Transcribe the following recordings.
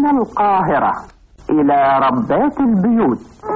القاهرة إلى ربات البيوت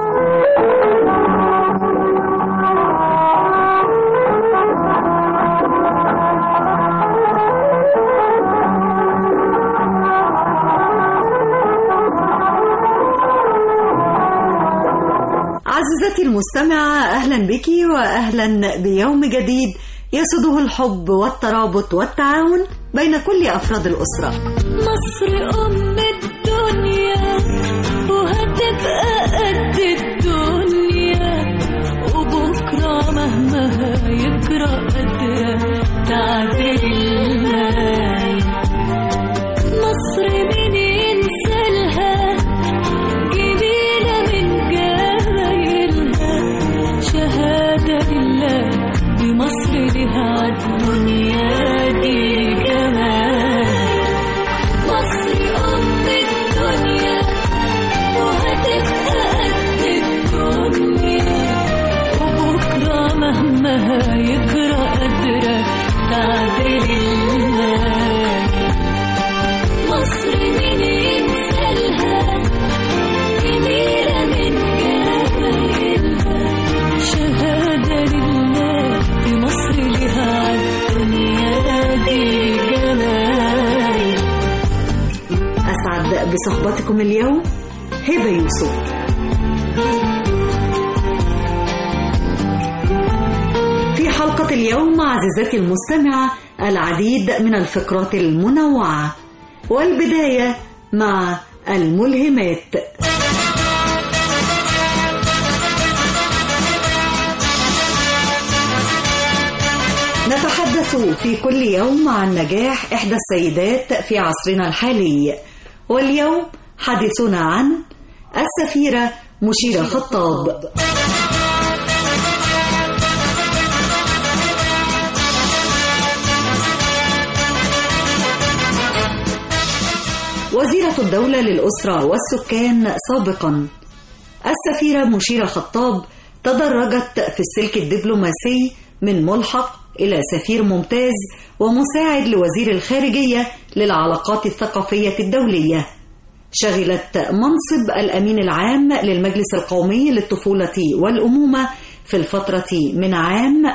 عزيزتي المستمعة أهلا بك وأهلا بيوم جديد يسده الحب والترابط والتعاون بين كل أفراد الأسرة مصر أم الدنيا وهتبقى قد الدنيا وبكرة مهما يجرى قدرة تعدل الماي مصر مين ينسالها جميلة من جمايلها شهادة لله دي مصر لها عالدنيا دي جمال مصر أم الدنيا وهتبقى قد الدنيا وبكرة مهما يجرى قادرة تعدل المال مصر مين ينسالها جميلة من جمايلها شهادة لله دي مصر لها عالدنيا دي جمال أسعد بصحبتكم اليوم هبة يوسف في حلقة اليوم عزيزتي المستمعة العديد من الفقرات المنوعة والبداية مع الملهمات نتحدث في كل يوم عن نجاح إحدى السيدات في عصرنا الحالي واليوم حديثنا عن السفيرة مشيرة خطاب وزيرة الدولة للأسرة والسكان سابقا السفيرة مشيرة خطاب تدرجت في السلك الدبلوماسي من ملحق إلى سفير ممتاز ومساعد لوزير الخارجية للعلاقات الثقافية الدولية شغلت منصب الأمين العام للمجلس القومي للطفولة والأمومة في الفترة من عام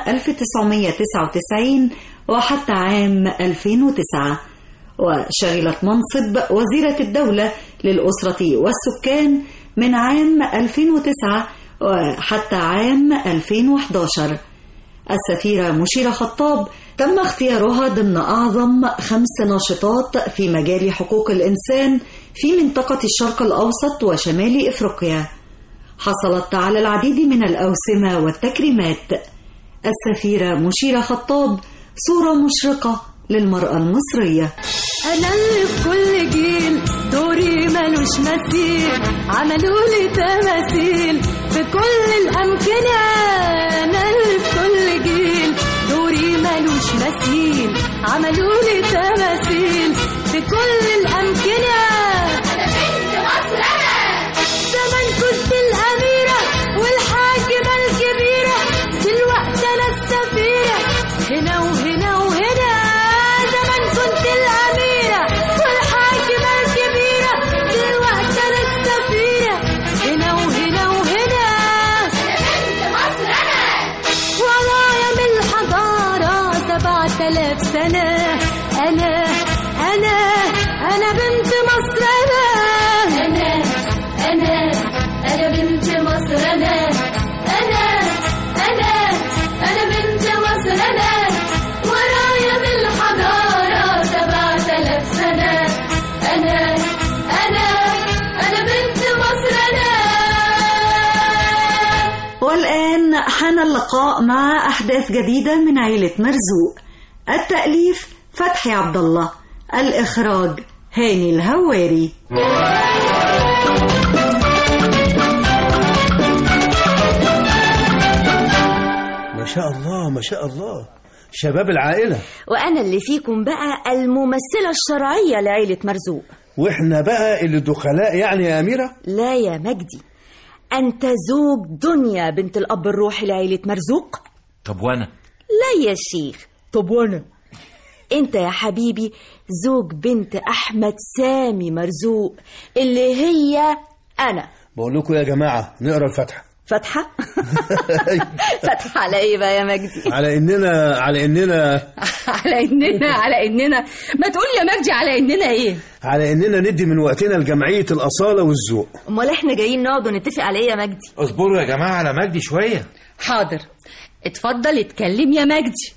1999 وحتى عام 2009 وشغلت منصب وزيرة الدولة للأسرة والسكان من عام 2009 وحتى عام 2011 السفيرة مشيرة خطاب تم اختيارها ضمن أعظم خمس ناشطات في مجال حقوق الإنسان في منطقة الشرق الأوسط وشمال إفريقيا حصلت على العديد من الأوسمة والتكريمات السفيرة مشيرة خطاب صورة مشرقة للمرأة المصرية انا اللي في كل جيل دوري ملوش مثيل عملوا لي تماثيل في كل الامكنه انا اللي في كل جيل دوري ملوش مثيل عملوا لي تماثيل في كل الامكنه انا بنت مصر انا زمان كنت الاميره والحاكمه الكبيره دلوقتي انا السفيره هنا وهنا وهنا زمان كنت الأميرة والحاكمة الكبيرة دلوقتي أنا السفيرة هنا وهنا وهنا أنا بنت مصر أنا ورايا من الحضارة سبعة آلاف سنة أنا أنا أنا بنت مصر أنا أنا أنا أنا بنت مصر أنا أنا أنا أنا بنت مصر أنا ورايا من الحضارة سبعة آلاف سنة أنا أنا أنا بنت مصر أنا والآن حان اللقاء مع أحداث جديدة من عيلة مرزوق التأليف فتحي عبد الله الإخراج هاني الهواري ما شاء الله ما شاء الله شباب العائلة وأنا اللي فيكم بقى الممثلة الشرعية لعيلة مرزوق واحنا بقى اللي دخلاء يعني يا أميرة لا يا مجدي أنت زوج دنيا بنت الأب الروحي لعيلة مرزوق طب وانا لا يا شيخ طب وأنا انت يا حبيبي زوج بنت احمد سامي مرزوق اللي هي انا بقول لكم يا جماعه نقرا الفاتحه فاتحه فاتحه على ايه بقى يا مجدي على اننا على اننا على اننا على اننا ما تقول يا مجدي على اننا ايه على اننا ندي من وقتنا لجمعيه الاصاله والذوق امال احنا جايين نقعد ونتفق على ايه يا مجدي اصبروا يا جماعة على مجدي شوية حاضر اتفضل اتكلم يا مجدي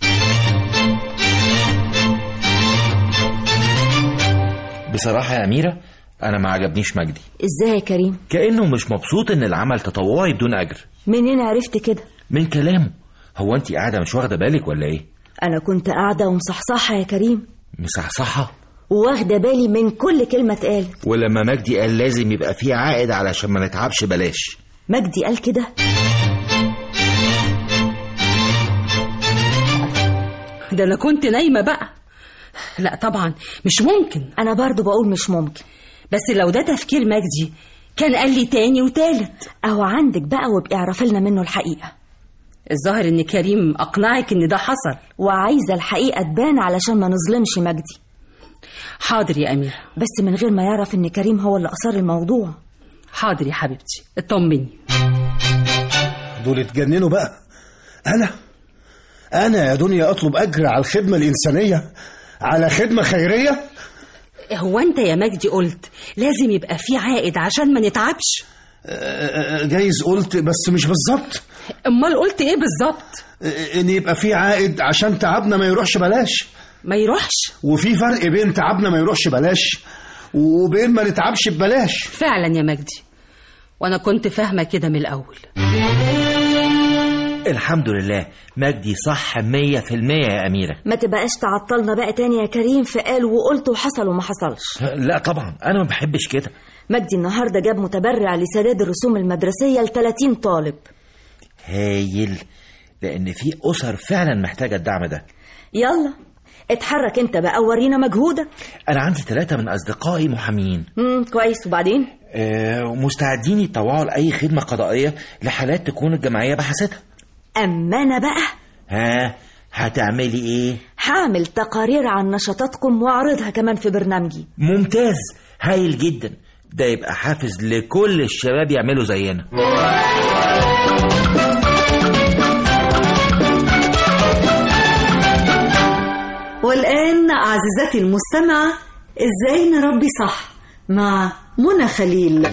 بصراحة يا أميرة أنا ما عجبنيش مجدي ازاي يا كريم كأنه مش مبسوط إن العمل تطوعي بدون أجر منين عرفت كده من كلامه هو أنت قاعدة مش واخدة بالك ولا إيه؟ انا كنت قاعده ومصحصحه يا كريم مصحصحة واخده بالي من كل كلمه اتقالت ولما مجدي قال لازم يبقى فيه عائد علشان ما نتعبش بلاش مجدي قال كده ده انا كنت نايمه بقى لا طبعا مش ممكن انا برضو بقول مش ممكن بس لو ده تفكير مجدي كان قال لي تاني وتالت اهو عندك بقى وابقي اعرفي لنا منه الحقيقه الظاهر ان كريم اقنعك ان ده حصل وعايزه الحقيقه تبان علشان ما نظلمش مجدي حاضر يا اميره بس من غير ما يعرف ان كريم هو اللي اثار الموضوع حاضر يا حبيبتي اطمني دول اتجننوا بقى انا انا يا دنيا اطلب اجر على الخدمه الانسانيه على خدمه خيريه هو انت يا مجدي قلت لازم يبقى في عائد عشان ما نتعبش آه، آه، جايز قلت بس مش بالظبط امال قلت ايه بالظبط آه، ان يبقى في عائد عشان تعبنا ما يروحش بلاش ما يروحش وفي فرق بين تعبنا ما يروحش بلاش وبين ما نتعبش ببلاش فعلا يا مجدي وانا كنت فاهمه كده من الاول الحمد لله مجدي صح مية في المية يا أميرة ما تبقاش تعطلنا بقى تاني يا كريم في قال وقلت وحصل وما حصلش لا طبعا أنا ما بحبش كده مجدي النهارده جاب متبرع لسداد الرسوم المدرسيه ل 30 طالب هايل لأن في أسر فعلا محتاجة الدعم ده يلا اتحرك انت بقى ورينا مجهودك أنا عندي ثلاثة من أصدقائي محامين امم كويس وبعدين آه، ومستعدين يتطوعوا لأي خدمة قضائية لحالات تكون الجمعية بحثتها اما انا بقى ها هتعملي إيه؟ هعمل تقارير عن نشاطاتكم واعرضها كمان في برنامجي ممتاز هايل جدا ده يبقى حافز لكل الشباب يعملوا زينا والآن عزيزتي المستمعة إزاي نربي صح مع منى خليل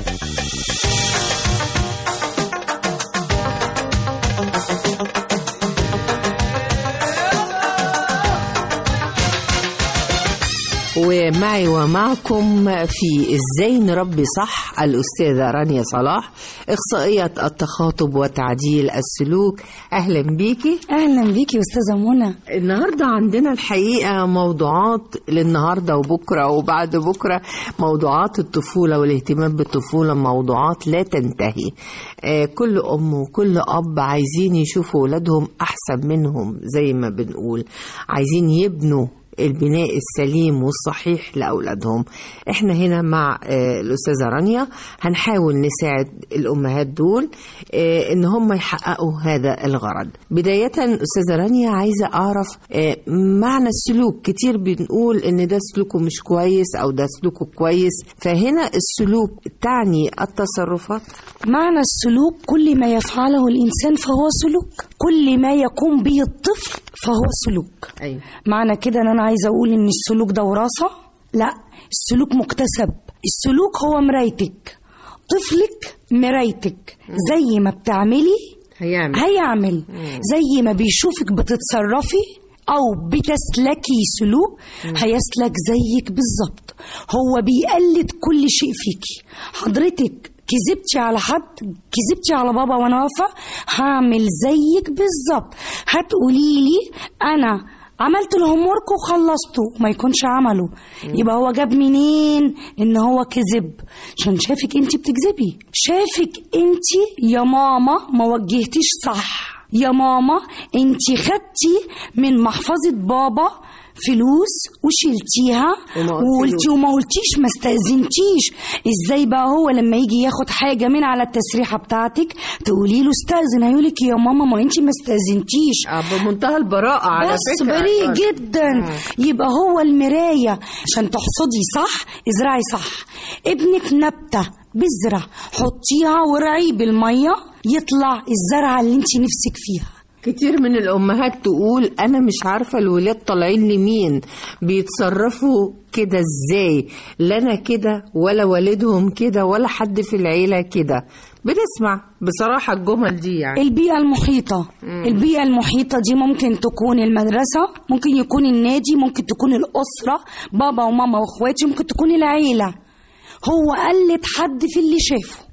ومعي ومعكم في ازاي نربي صح الاستاذه رانيا صلاح اخصائيه التخاطب وتعديل السلوك اهلا بيكي اهلا بيكي استاذه منى النهارده عندنا الحقيقه موضوعات للنهارده وبكره وبعد بكره موضوعات الطفوله والاهتمام بالطفوله موضوعات لا تنتهي آه كل ام وكل اب عايزين يشوفوا اولادهم احسن منهم زي ما بنقول عايزين يبنوا البناء السليم والصحيح لأولادهم احنا هنا مع آه، الأستاذة رانيا هنحاول نساعد الأمهات دول آه، إن هم يحققوا هذا الغرض بداية أستاذة رانيا عايزة أعرف آه، معنى السلوك كتير بنقول إن ده سلوكه مش كويس أو ده سلوكه كويس فهنا السلوك تعني التصرفات معنى السلوك كل ما يفعله الانسان فهو سلوك كل ما يقوم به الطفل فهو سلوك أيوة. معنى كده ان انا عايزه اقول ان السلوك ده وراثه لا السلوك مكتسب السلوك هو مرايتك طفلك مرايتك زي ما بتعملي هيعمل هيعمل زي ما بيشوفك بتتصرفي او بتسلكي سلوك هيسلك زيك بالظبط هو بيقلد كل شيء فيكي حضرتك كذبتي على حد كذبتي على بابا وانا واقفه هعمل زيك بالظبط هتقولي لي انا عملت الهوم ورك وخلصته ما يكونش عمله يبقى هو جاب منين ان هو كذب عشان شافك انت بتكذبي شافك انت يا ماما ما وجهتيش صح يا ماما انت خدتي من محفظة بابا فلوس وشلتيها وما قلتلوش. وقلتي وما قلتيش ما استأذنتيش ازاي بقى هو لما يجي ياخد حاجة من على التسريحة بتاعتك تقولي له استأذن هيقولك يا ماما ما انت ما استأذنتيش آه، بمنتهى البراءة على بس فكرة بريء أيوة. جدا يبقى هو المراية عشان تحصدي صح ازرعي صح ابنك نبتة بذرة حطيها وارعيه بالمية يطلع الزرعة اللي انت نفسك فيها كتير من الأمهات تقول أنا مش عارفة الولاد طالعين لمين بيتصرفوا كده إزاي لا أنا كده ولا والدهم كده ولا حد في العيلة كده بنسمع بصراحة الجمل دي يعني البيئة المحيطة البيئة المحيطة دي ممكن تكون المدرسة ممكن يكون النادي ممكن تكون الأسرة بابا وماما واخواتي ممكن تكون العيلة هو قلد حد في اللي شافه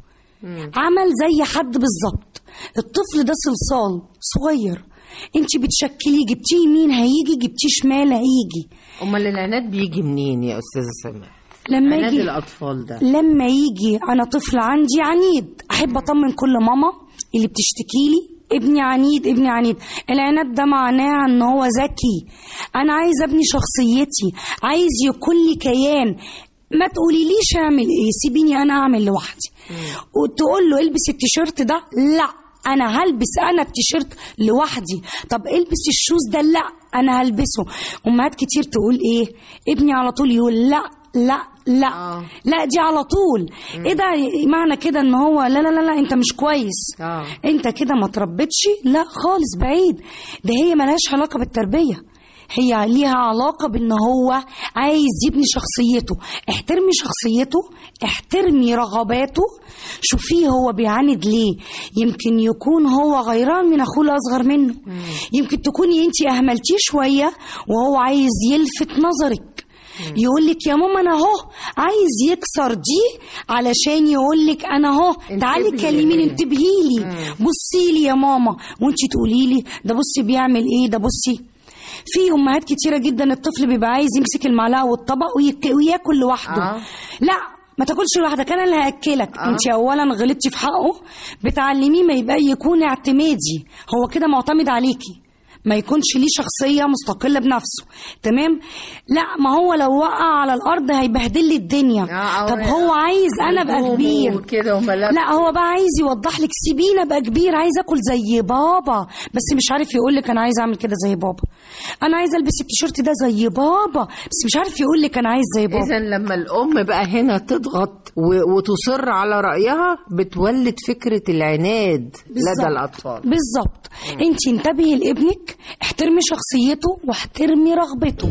عمل زي حد بالظبط الطفل ده صلصال صغير انت بتشكليه جبتيه يمين هيجي جبتيه شمال هيجي أمال العناد بيجي منين يا أستاذة سماح لما عناد يجي الأطفال ده لما يجي انا طفل عندي عنيد احب اطمن كل ماما اللي بتشتكي لي ابني عنيد ابني عنيد العناد ده معناه ان هو ذكي انا عايز ابني شخصيتي عايز يكون لي كيان ما تقوليليش اعمل ايه سيبيني انا اعمل لوحدي وتقول له البس التيشيرت ده لا انا هلبس انا التيشيرت لوحدي طب البس الشوز ده لا انا هلبسه امهات كتير تقول ايه ابني على طول يقول لا لا لا آه. لا دي على طول ايه ده معنى كده ان هو لا لا لا لا انت مش كويس آه. انت كده ما تربتش لا خالص بعيد ده هي ملهاش علاقه بالتربيه هي ليها علاقة بان هو عايز يبني شخصيته احترمي شخصيته احترمي رغباته شوفيه هو بيعاند ليه يمكن يكون هو غيران من اخوه الاصغر منه يمكن تكوني انت اهملتيه شوية وهو عايز يلفت نظرك يقول لك يا ماما انا اهو عايز يكسر دي علشان يقول لك انا اهو تعالي انتبهي كلميني ليا. انتبهي لي بصي لي يا ماما وانت تقولي لي ده بصي بيعمل ايه ده بصي في امهات كتيره جدا الطفل بيبقى عايز يمسك المعلقه والطبق ويك- وياكل لوحده آه. لا ما تاكلش لوحدك انا اللي هاكلك آه. انت اولا غلطتي في حقه بتعلميه ما يبقى يكون اعتمادي هو كده معتمد عليكي ما يكونش ليه شخصيه مستقله بنفسه تمام لا ما هو لو وقع على الارض هيبهدل لي الدنيا آه، طب آه. هو عايز انا ابقى هدومه كبير وكده وملابس. لا هو بقى عايز يوضح لك سيبيني ابقى كبير عايز اكل زي بابا بس مش عارف يقول لك انا عايز اعمل كده زي بابا انا عايز البس التيشيرت ده زي بابا بس مش عارف يقول لك انا عايز زي بابا إذا لما الأم بقى هنا تضغط و- وتصر على رأيها بتولد فكرة العناد لدى بالظبط. الأطفال بالظبط انت انتبهي لابنك احترمي شخصيته واحترمي رغبته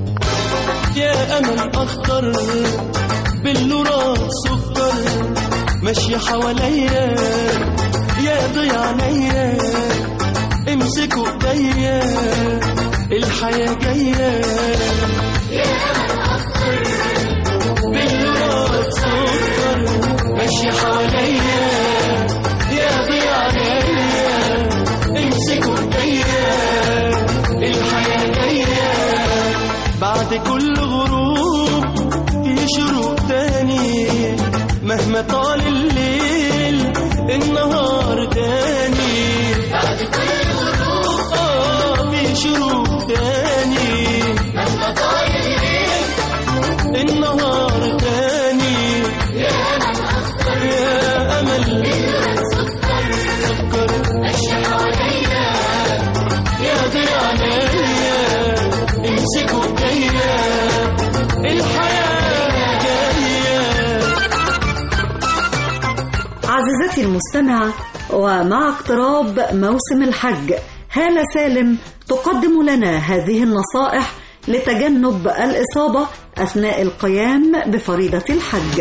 يا امل اخضر بالنور سكر ماشية حواليا يا ضيع عينيا امسكوا ايديا الحياة جاية بالنور سكر ماشية حواليا يا ضيع عينيا امسكوا ايديا الحياة جاية بعد كل غروب في شروق تاني مهما طال الليل النهار تاني بعد كل غروب اه في شروق تاني مهما طال الليل النهار تاني يا امل اخضر يا امل سكر سكر ماشي حواليا يا ضيع عينيا امسكوا ايديا الحياة جاية عزيزتي المستمعة ومع اقتراب موسم الحج هالة سالم تقدم لنا هذه النصائح لتجنب الإصابة أثناء القيام بفريضة الحج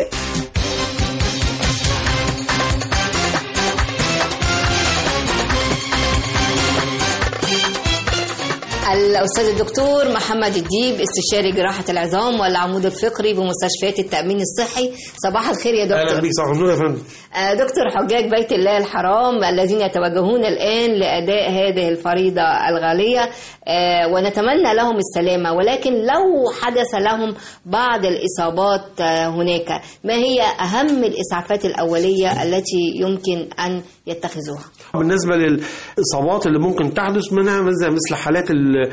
الأستاذ الدكتور محمد الديب استشاري جراحة العظام والعمود الفقري بمستشفيات التأمين الصحي صباح الخير يا اهلا دكتور بيك صباح النور يا فندم آه، دكتور حجاج بيت الله الحرام الذين يتوجهون الآن لأداء هذه الفريضة الغالية آه، ونتمنى لهم السلامة ولكن لو حدث لهم بعض الإصابات آه، هناك ما هي أهم الإسعافات الأولية التي يمكن أن يتخذوها بالنسبه للاصابات اللي ممكن تحدث منها مثل مثل حالات ال-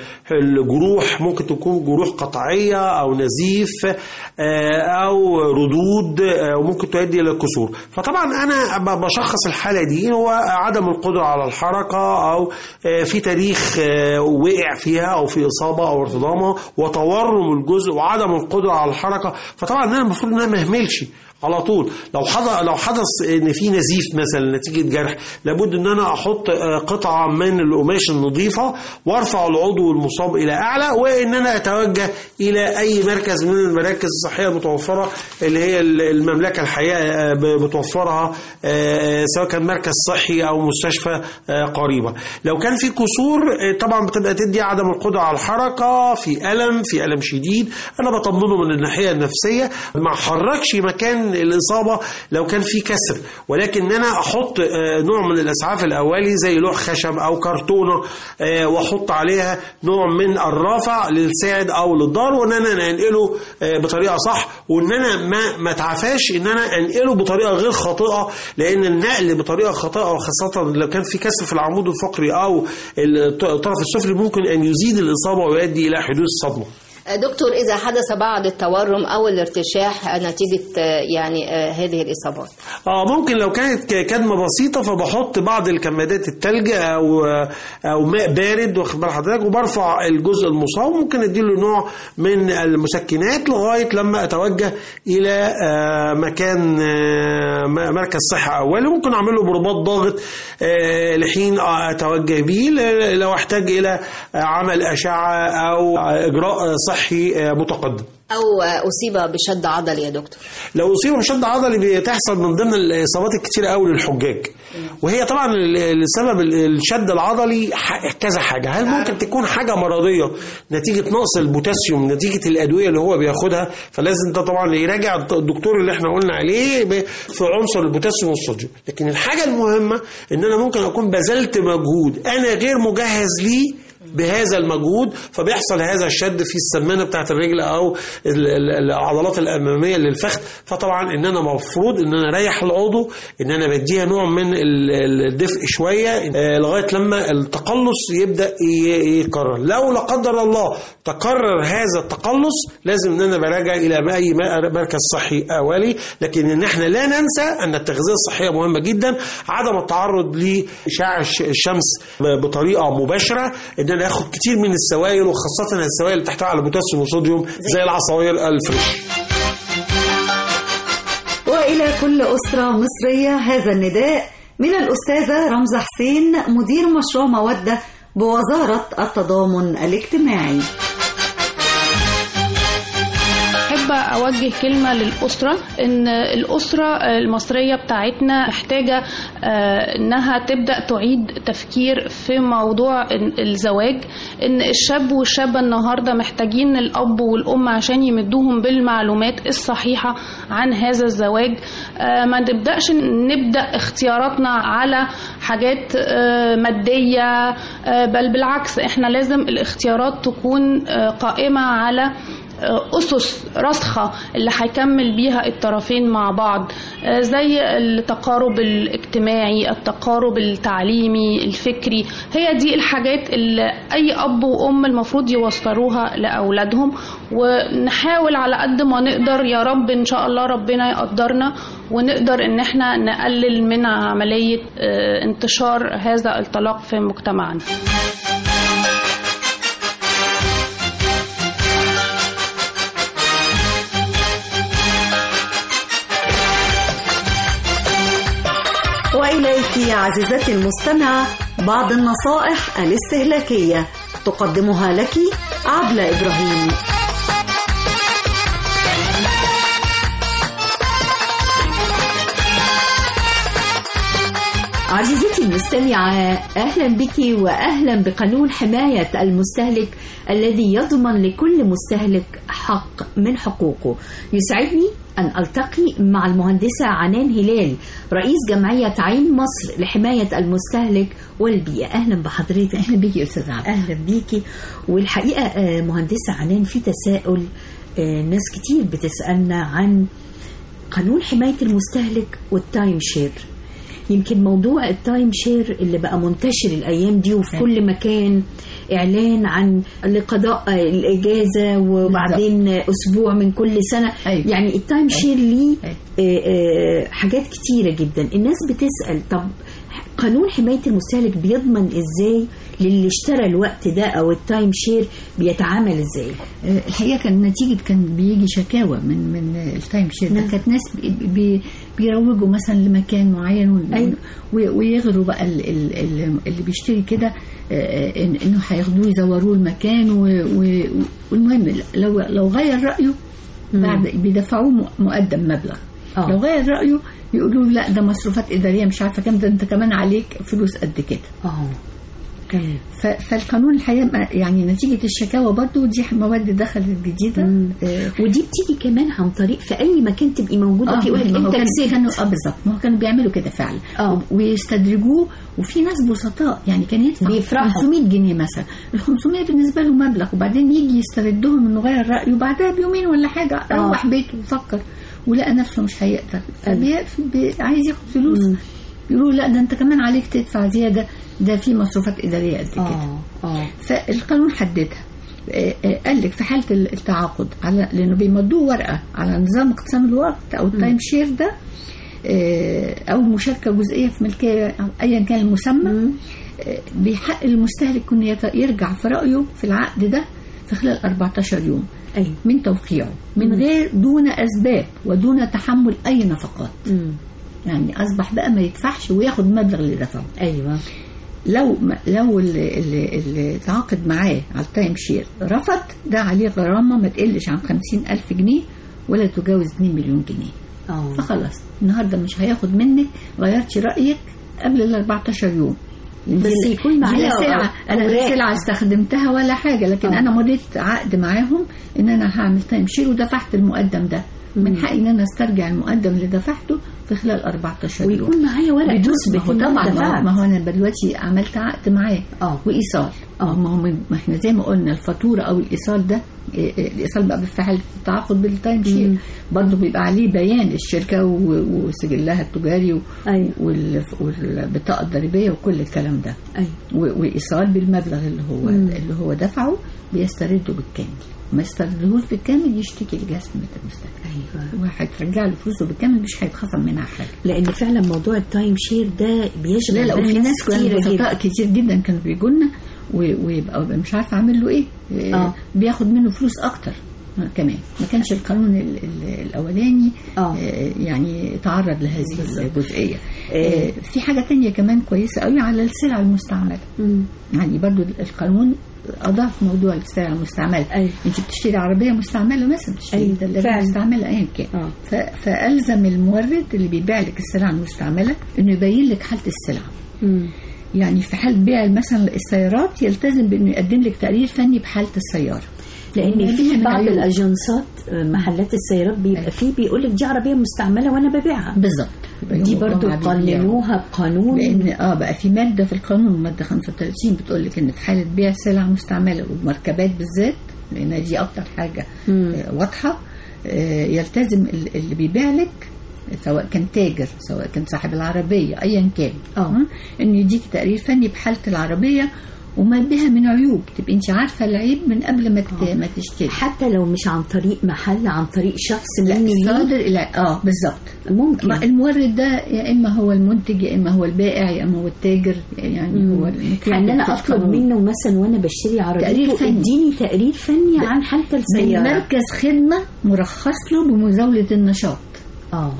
الجروح ممكن تكون جروح قطعيه او نزيف آه، او ردود آه، وممكن تؤدي الى كسور فطبعا انا ب- بشخص الحاله دي هو عدم القدره على الحركه او آه، في تاريخ آه، وقع فيها او في اصابه او ارتضامه وتورم الجزء وعدم القدره على الحركه فطبعا انا المفروض ان انا ما اهملش على طول لو حدث لو حدث ان في نزيف مثلا نتيجه جرح لابد ان انا احط آه، قطعه من القماش النظيفه وارفع العضو المصاب الى اعلى وان انا اتوجه الى اي مركز من المراكز الصحيه المتوفره اللي هي المملكه الحقيقه آه، ب- بتوفرها آه، سواء كان مركز صحي او مستشفى آه، قريبه لو كان في كسور آه، طبعا بتبقى تدي عدم القدره على الحركه في الم في الم شديد انا بطمنه من الناحيه النفسيه ما حركش مكان الاصابه لو كان في كسر ولكن ان انا احط آه، نوع من الاسعاف الاولي زي لوح خشب او كرتونه آه، واحط عليها نوع من الرافع للساعد او للظهر وان انا انقله آه، بطريقه صح وان انا ما ما اتعافاش ان انا انقله بطريقه غير خاطئه لان النقل بطريقه خاطئه وخاصه لو كان في كسر في العمود الفقري او الطرف السفلي ممكن ان يزيد الاصابه ويؤدي الى حدوث صدمه دكتور إذا حدث بعض التورم أو الارتشاح نتيجة آه، يعني آه، هذه الإصابات اه ممكن لو كانت ك- كدمه بسيطه فبحط بعض الكمادات التلج او او ماء بارد واخد بال حضرتك وبرفع الجزء المصاب ممكن اديله نوع من المسكنات لغايه لما اتوجه الى آه، مكان آه، م- مركز صحه اولي ممكن اعمل له برباط ضاغط آه، لحين آه، اتوجه به ل- لو احتاج الى آه، عمل اشعه او اجراء صحي آه، متقدم أو آه، أصيب بشد عضلي يا دكتور لو اصيب بشد عضلي بتحصل من ضمن الاصابات الكتيره قوي للحجاج وهي طبعا ال- السبب ال- الشد العضلي ح- كذا حاجه هل ممكن تكون حاجه مرضيه نتيجه نقص البوتاسيوم نتيجه الادويه اللي هو بياخدها فلازم ده طبعا يراجع الدكتور اللي احنا قلنا عليه ب- في عنصر البوتاسيوم والصوديوم لكن الحاجه المهمه ان انا ممكن اكون بذلت مجهود انا غير مجهز ليه بهذا المجهود فبيحصل هذا الشد في السمانه بتاعت الرجل او ال- ال- العضلات الاماميه للفخذ فطبعا ان انا مفروض ان انا اريح العضو ان انا بديها نوع من ال- ال- الدفء شويه آه، لغايه لما التقلص يبدا ي- يتكرر لو لا قدر الله تكرر هذا التقلص لازم ان انا براجع الى اي م- مركز صحي اولي لكن ان احنا لا ننسى ان التغذيه الصحيه مهمه جدا عدم التعرض لاشعاع الش- الشمس ب- بطريقه مباشره ان انا اخد كتير من السوائل وخاصه السوائل اللي تحتوي على بوتاسيوم وصوديوم زي العصاير الفريش وإلى كل أسرة مصرية هذا النداء من الأستاذة رمزة حسين مدير مشروع مودة بوزارة التضامن الاجتماعي أحب أوجه كلمة للأسرة إن الأسرة المصرية بتاعتنا محتاجة آه، إنها تبدأ تعيد تفكير في موضوع ال- الزواج إن الشاب والشابة النهاردة محتاجين الأب والأم عشان يمدوهم بالمعلومات الصحيحة عن هذا الزواج آه، ما نبدأش نبدأ اختياراتنا على حاجات آه، مادية آه، بل بالعكس إحنا لازم الاختيارات تكون آه، قائمة على أسس راسخة اللي هيكمل بيها الطرفين مع بعض آه، زي التقارب الاجتماعي التقارب التعليمي الفكري هي دي الحاجات اللي أي أب وأم المفروض يوصلوها لأولادهم ونحاول على قد ما نقدر يا رب إن شاء الله ربنا يقدرنا ونقدر إن احنا نقلل من عملية آه، انتشار هذا الطلاق في مجتمعنا وإليك يا عزيزتي المستمعة بعض النصائح الاستهلاكية تقدمها لك عبلة إبراهيم عزيزتي المستمعة أهلا بك وأهلا بقانون حماية المستهلك الذي يضمن لكل مستهلك حق من حقوقه يسعدني أن ألتقي مع المهندسة عنان هلال رئيس جمعية عين مصر لحماية المستهلك والبيئة أهلا بحضرتك أهلا بك يا أستاذ عبد أهلا بيكي والحقيقة آه، مهندسة عنان في تساؤل آه، ناس كتير بتسألنا عن قانون حماية المستهلك والتايم شير يمكن موضوع التايم شير اللي بقى منتشر الايام دي وفي كل مكان اعلان عن لقضاء الاجازه وبعدين اسبوع من كل سنه أيوة. يعني التايم شير ليه آه، آه، حاجات كتيره جدا الناس بتسال طب قانون حمايه المستهلك بيضمن ازاي للي اشترى الوقت ده او التايم شير بيتعامل ازاي آه، الحقيقه كان نتيجه كان بيجي شكاوى من من التايم شير ده نعم. كانت ناس بي- بي بيروجوا مثلا لمكان معين و- أيوة. و- ويغروا بقى ال- ال- ال- اللي بيشتري كده آه، إن- انه هياخدوه يزوروه المكان و- و- والمهم لو لو غير رايه بعد بيدفعوه م- مقدم مبلغ آه. لو غير رايه يقولوا له لا ده مصروفات اداريه مش عارفه كام ده انت كمان عليك فلوس قد كده اه تمام ف- فالقانون الحقيقه ما- يعني نتيجه الشكاوى برضو دي مواد دخلت جديده آه، ودي بتيجي كمان عن طريق في اي مكان تبقي موجوده فيه يقول لك ما هو انت كان- كسبت كانوا اه بالظبط ما هو كانوا بيعملوا كده فعلا آه. ويستدرجوه وفي ناس بسطاء يعني كان يدفع بيفرحوا. 500 جنيه مثلا ال 500 بالنسبه له مبلغ وبعدين يجي يستردهم انه غير رايه بعدها بيومين ولا حاجه آه. روح بيته وفكر ولقى نفسه مش هيقدر فبي... بي... عايز ياخد فلوس يقولوا لا ده انت كمان عليك تدفع زياده ده في مصروفات اداريه قد كده اه اه فالقانون حددها آه، آه، قال لك في حاله التعاقد على لانه بيمضوه ورقه على نظام اقسام الوقت او التايم شير ده آه، او مشاركه جزئيه في ملكيه أو ايا كان المسمى آه، بيحق المستهلك انه يت- يرجع في رايه في العقد ده في خلال 14 يوم أي. من توقيعه من غير دون اسباب ودون تحمل اي نفقات يعني اصبح بقى ما يدفعش وياخد المبلغ اللي دفعه ايوه لو ما لو اللي, اللي, اللي تعاقد معاه على التايم شير رفض ده عليه غرامة ما تقلش عن خمسين ألف جنيه ولا تجاوز 2 مليون جنيه اه فخلاص النهاردة مش هياخد منك غيرتي رأيك قبل ال 14 يوم بس دي- يكون دي معايا لا سلعة انا أوراق. لا سلعة استخدمتها ولا حاجة لكن آه. انا مضيت عقد معاهم ان انا هعمل تايم شير ودفعت المقدم ده من حقي ان انا استرجع المقدم اللي دفعته في خلال 14 يوم ويكون معايا ورق بدون- تثبت ما هو إن أنا طبعا ما هو- دفعت. ما هو انا دلوقتي عملت عقد معاه اه وايصال اه ما هو من- ما احنا زي ما قلنا الفاتوره او الايصال ده إيه، إيه، الايصال بقى في حاله التعاقد بالتايم شير برضه بيبقى عليه بيان الشركه و- وسجلها التجاري و- أيوة. وال- والبطاقه الضريبيه وكل الكلام ده أيوة. و- وايصال بالمبلغ اللي هو مم. اللي هو دفعه بيسترده بالكامل ما يستردهوش بالكامل يشتكي لجهاز خدمه المستهلك ايوه وهترجع له فلوسه بالكامل مش هيتخصم منها حاجه لان فعلا موضوع التايم شير ده بيشغل لا لا بال وفي ناس كانوا كتيرة بسطاء جدا. كتير جدا كانوا بيجوا لنا و- ويبقى مش عارفه اعمل له ايه آه. آه. بياخد منه فلوس اكتر آه، كمان ما كانش القانون ال- ال- الاولاني آه. آه، يعني تعرض لهذه بالظبط. الجزئيه آه. آه، في حاجه تانية كمان كويسه قوي على السلع المستعمله مم. يعني برضو القانون اضاف موضوع السلع المستعمله أيوة. انت بتشتري عربيه مستعمله مثلا بتشتري أيوة، دلاجه فعلا. مستعمله ايا كان آه. ف- فالزم المورد اللي بيبيع لك السلع المستعمله انه يبين لك حاله السلعه مم. يعني في حال بيع مثلا السيارات يلتزم بانه يقدم لك تقرير فني بحاله السياره لان وما في فيها من بعض عيوب. الاجنسات آه، محلات السيارات بيبقى فيه بيقول لك دي عربيه مستعمله وانا ببيعها بالظبط دي برضو طبعاً بيبيعوا. قننوها بقانون لان اه بقى في ماده في القانون ماده 35 بتقول لك ان في حاله بيع سلع مستعمله والمركبات بالذات لان دي اكتر حاجه مم. آه واضحه آه يلتزم ال- اللي بيبيع لك سواء كان تاجر سواء كان صاحب العربيه ايا كان آه. انه يديك تقرير فني بحاله العربيه وما بها من عيوب تبقى انت عارفه العيب من قبل ما ت- ما تشتري حتى لو مش عن طريق محل عن طريق شخص لا مني ليه صادر الى اه بالظبط ممكن ما المورد ده يا اما هو المنتج يا اما هو البائع يا اما هو التاجر يعني هو المتحكم يعني انا في اطلب القانون. منه مثلا وانا بشتري تقرير عربيته فني. اديني تقرير فني عن حاله من السياره مركز خدمه مرخص له بمزاوله النشاط اه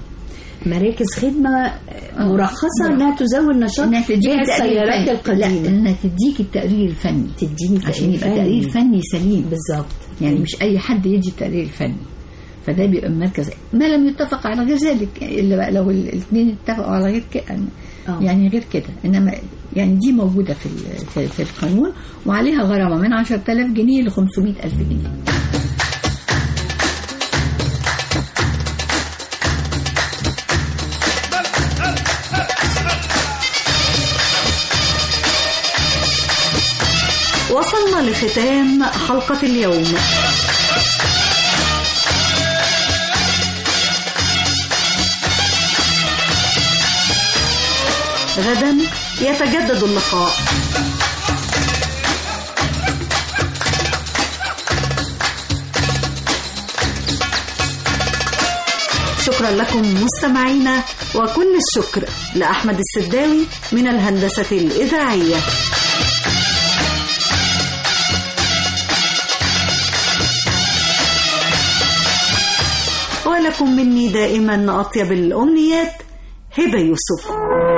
مراكز خدمه آه. مرخصه مرخص. انها تزود نشاط انها تديك بيع التقرير السيارات الفني. لا القديمه انها تديك التقرير الفني تديني عشان تقرير يبقى تقرير فني سليم بالظبط يعني مش اي حد يدي التقرير الفني فده بيبقى مركز ما لم يتفق على غير ذلك الا بقى لو الاثنين اتفقوا على غير كده آه. يعني غير كده انما يعني دي موجوده في ال- في, في القانون وعليها غرامه من 10000 جنيه ل 500000 جنيه وصلنا لختام حلقة اليوم غدا يتجدد اللقاء شكرا لكم مستمعينا وكل الشكر لأحمد السداوي من الهندسة الإذاعية ولكم مني دائما أطيب الأمنيات هبة يوسف